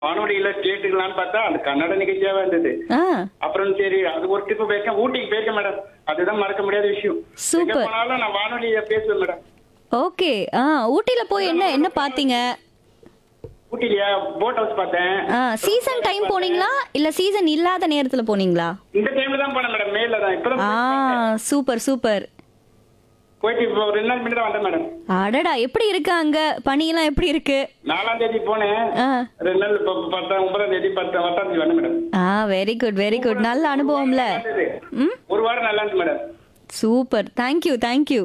வானொலியில கேட்டுக்கலாம்னு பார்த்தா அது கன்னட நிகழ்ச்சியாவே இருந்தது ஆ அப்புறம் சரி அது ஒரு ட்ரிப் போயிருக்கேன் ஊட்டிக்கு போயிருக்கேன் மேடம் அதுதான் மறக்க முடியாத விஷயம் Super. எங்க போனாலும் நான் வானொலியை பேசுவேன் மேடம் ஓகே ஆ ஊட்டியில போய் என்ன என்ன பாத்தீங்க ஊட்டிலியா போட் ஹவுஸ் பார்த்தேன் ஆ சீசன் டைம் போனீங்களா இல்ல சீசன் இல்லாத நேரத்துல போனீங்களா இந்த டைம்ல தான் போனேன் மேடம் மேல தான் இப்பதான் ஆ சூப்பர் சூப்பர் போயிட்டு இப்போ ஒரு ரெண்டு நாள் முன்னாடி தான் வந்தேன் மேடம் அடடா எப்படி இருக்கு அங்க பனியெல்லாம் எப்படி இருக்கு நாலாம் தேதி போனேன் ஆ ரெண்டு நாள் இப்போ பத்தாம் ஒன்பதாம் தேதி பத்து பத்தாம் தேதி வந்தேன் மேடம் ஆ வெரி குட் வெரி குட் நல்ல அனுபவம்ல இருந்தது. ம் ஒரு வாரம் நல்லா இருந்துச்சு மேடம் சூப்பர் தேங்க்யூ தேங்க்யூ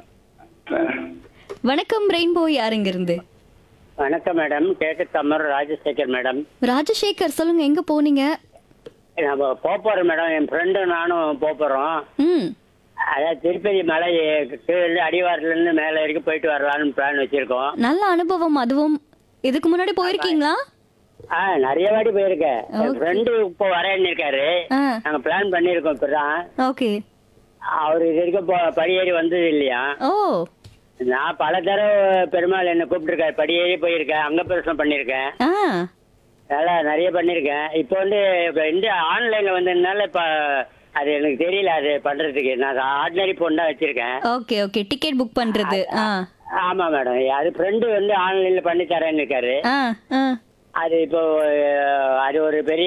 வணக்கம் ரெயின்போ யாருங்க இருந்து வணக்கம் மேடம் கேக்கு தம்மர் ராஜசேகர் மேடம் ராஜசேகர் சொல்லுங்க எங்க போனீங்க நம்ம போறோம் மேடம் என் ஃப்ரெண்டு நானும் போறோம் ம் அதாவது திருப்பதி மலை கீழே அடிவாரத்துலேருந்து மேலே வரைக்கும் போயிட்டு வரலாம்னு பிளான் வச்சிருக்கோம் நல்ல அனுபவம் அதுவும் இதுக்கு முன்னாடி போயிருக்கீங்களா ஆ நிறைய வாட்டி போயிருக்கேன் என் ஃப்ரெண்டு இப்போ வரேன்னு இருக்காரு ஆ நாங்கள் பிளான் பண்ணியிருக்கோம் இப்பதான் ஓகே அவர் இது வரைக்கும் போ- படியேறி வந்தது இல்லையா ஓ நான் பல தடவை பெருமாள் என்னை கூப்பிட்டுருக்காரு படியேறி போயிருக்கேன் அங்க பிரசனம் பண்ணியிருக்கேன் ஆ நல்லா நிறைய பண்ணியிருக்கேன் இப்போ வந்து இப்போ இந்த ஆன்லைனில் வந்ததுனால இப்போ அது எனக்கு தெரியல அது பண்ணுறதுக்கு நான் ஆர்டினரி ஃபோன் தான் வச்சுருக்கேன் ஓகே ஓகே டிக்கெட் புக் பண்றது ஆ ஆமாம் மேடம் அது ஃப்ரெண்டு வந்து ஆன்லைனில் பண்ணி தரேன்னு இருக்காரு ஆ ஆ அது இப்போ அஹ், அது ஒரு பெரிய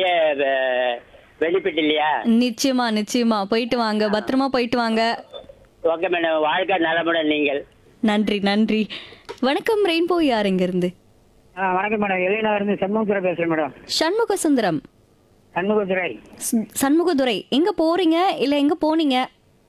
பெனிஃபிட் இல்லையா நிச்சயமா நிச்சயமா போயிட்டு வாங்க பத்திரமா போயிட்டு வாங்க ஓகே மேடம் வாழ்க்கை நலமுடன் நீங்கள் நன்றி நன்றி வணக்கம் ரெயின்போ யாருங்க இருந்து வணக்கம் மேடம் எலினா இருந்து சண்முகத்துறை பேசுகிறேன் மேடம் சண்முக சுந்தரம் சண்முகத்துறை ச- சண்முகதுரை எங்க போறீங்க இல்ல எங்க போனீங்க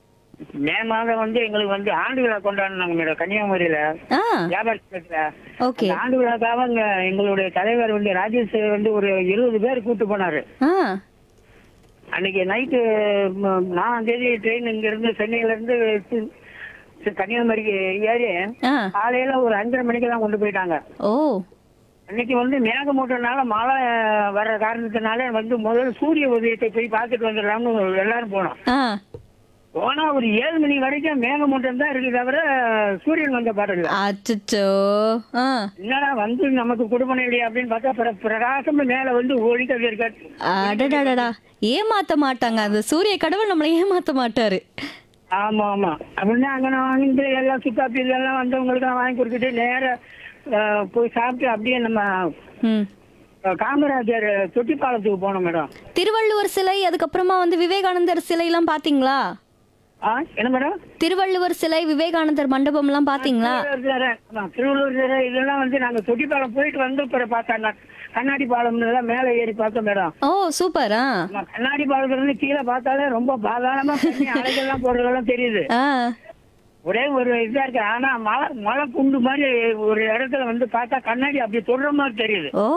மே மாதம் வந்து எங்களுக்கு வந்து ஆண்டு விழா கொண்டாடினாங்க மேடம் கன்னியாகுமரியில ஆ வியாபாரத்துல ஓகே அந்த ஆண்டு விழாக்காக அங்க எங்களுடைய தலைவர் வந்து ராஜேஷ் வந்து ஒரு எழுபது பேர் கூட்டு போனாரு ஆ அன்னைக்கு நைட்டு நாலாம் தேதி ட்ரெயின் இங்க இருந்து சென்னையில இருந்து சி- சி- கன்னியாகுமரிக்கு ஏறி ஆ காலையில ஒரு அஞ்சரை மணிக்கு தான் கொண்டு போயிட்டாங்க ஓ அன்னைக்கு வந்து மேகமூட்டனால மழை வர்ற காரணத்தினால வந்து முதல்ல சூரிய உதயத்தை போய் பார்த்துட்டு வந்துடலாம்னு எல்லாரும் போனோம் ஆ போனா ஒரு ஏழு மணி வரைக்கும் மேகமூட்டம் தான் இருக்கு தவிர சூரியன் வந்த பாரு இல்ல அச்சச்சோ ஆ என்னடா வந்து நமக்கு கொடுப்பன இல்லையா அப்படின்னு பார்த்தா பிர- பிரகாசம் மேல வந்து ஒழிக்கிறது இருக்காது அடடடடா ஏமாத்த மாட்டாங்க அந்த சூரிய கடவுள் நம்மளை ஏமாத்த மாட்டாரு ஆமா ஆமா அப்படின்னா அங்க நான் வாங்கிட்டு எல்லாம் சுத்தாப்பி இதெல்லாம் வந்தவங்களுக்கு நான் வாங்கி கொடுத்துட்டு நேர அஹ், போய் சாப்பிட்டு அப்படியே நம்ம ம் அஹ், காமராஜர் தொட்டிப்பாலத்துக்கு போனோம் மேடம் திருவள்ளுவர் சிலை அதுக்கப்புறமா வந்து விவேகானந்தர் சிலை எல்லாம் பாத்தீங்களா ஆ என்ன மேடம் திருவள்ளுவர் சிலை விவேகானந்தர் மண்டபம் எல்லாம் பாத்தீங்களா திருவள்ளூர் சிலை, ஆமா, திருவள்ளூர் சிலை இதெல்லாம் வந்து நாங்க தொட்டிப்பாலம் போயிட்டு வந்து பிறகு பார்த்தா கண்ணாடி பாலம் எல்லாம் மேலே ஏறி பார்த்தோம் மேடம் ஓ சூப்பர் ஆ ஆமா, கண்ணாடி பாலத்துல இருந்து கீழே பார்த்தாலே ரொம்ப பாதாளமா தண்ணி அலைகள்லாம் போடுறதெல்லாம் தெரியுது ஆ ஒரே ஒரு இதா இருக்கு ஆனா மழை மழை குண்டு மாதிரி ஒரு இடத்துல வந்து பார்த்தா கண்ணாடி அப்படி தொடுற மாதிரி தெரியுது ஓ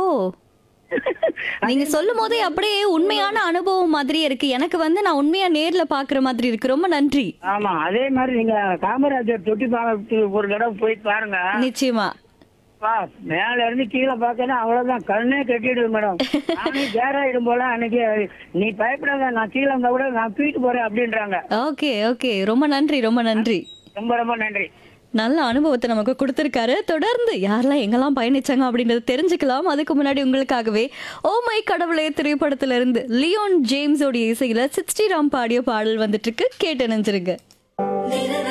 நீங்க சொல்லும் போதே அப்படியே உண்மையான அனுபவம் மாதிரியே இருக்கு எனக்கு வந்து நான் உண்மையா நேர்ல பாக்குற மாதிரி இருக்கு ரொம்ப நன்றி ஆமா அதே மாதிரி நீங்க காமராஜர் தொட்டி பாலத்துக்கு ஒரு தடவை போய் பாருங்க நிச்சயமா வா, மேல இருந்து கீழே பார்த்தா அவ்வளவுதான் கண்ணே கட்டிடுது மேடம் நானே ஜேராயிடும் போல அன்னைக்கு நீ பயப்படாத நான் கீழே இருந்தா கூட நான் தூக்கிட்டு போறேன் அப்படின்றாங்க ஓகே ஓகே ரொம்ப நன்றி ரொம்ப நன்றி ரொம்ப ரொம்ப நன்றி நல்ல அனுபவத்தை நமக்கு கொடுத்திருக்காரு தொடர்ந்து யாரெல்லாம் எங்கெல்லாம் பயணிச்சாங்க அப்படின்றத தெரிஞ்சுக்கலாம் அதுக்கு முன்னாடி உங்களுக்காகவே ஓ மை கடவுளே திரைப்படத்துல இருந்து லியோன் ஜேம்ஸோடைய இசையில சிக்ஸ்டி ராம் பாடிய பாடல் வந்துட்டு இருக்கு கேட்டு நினைச்சிருங்க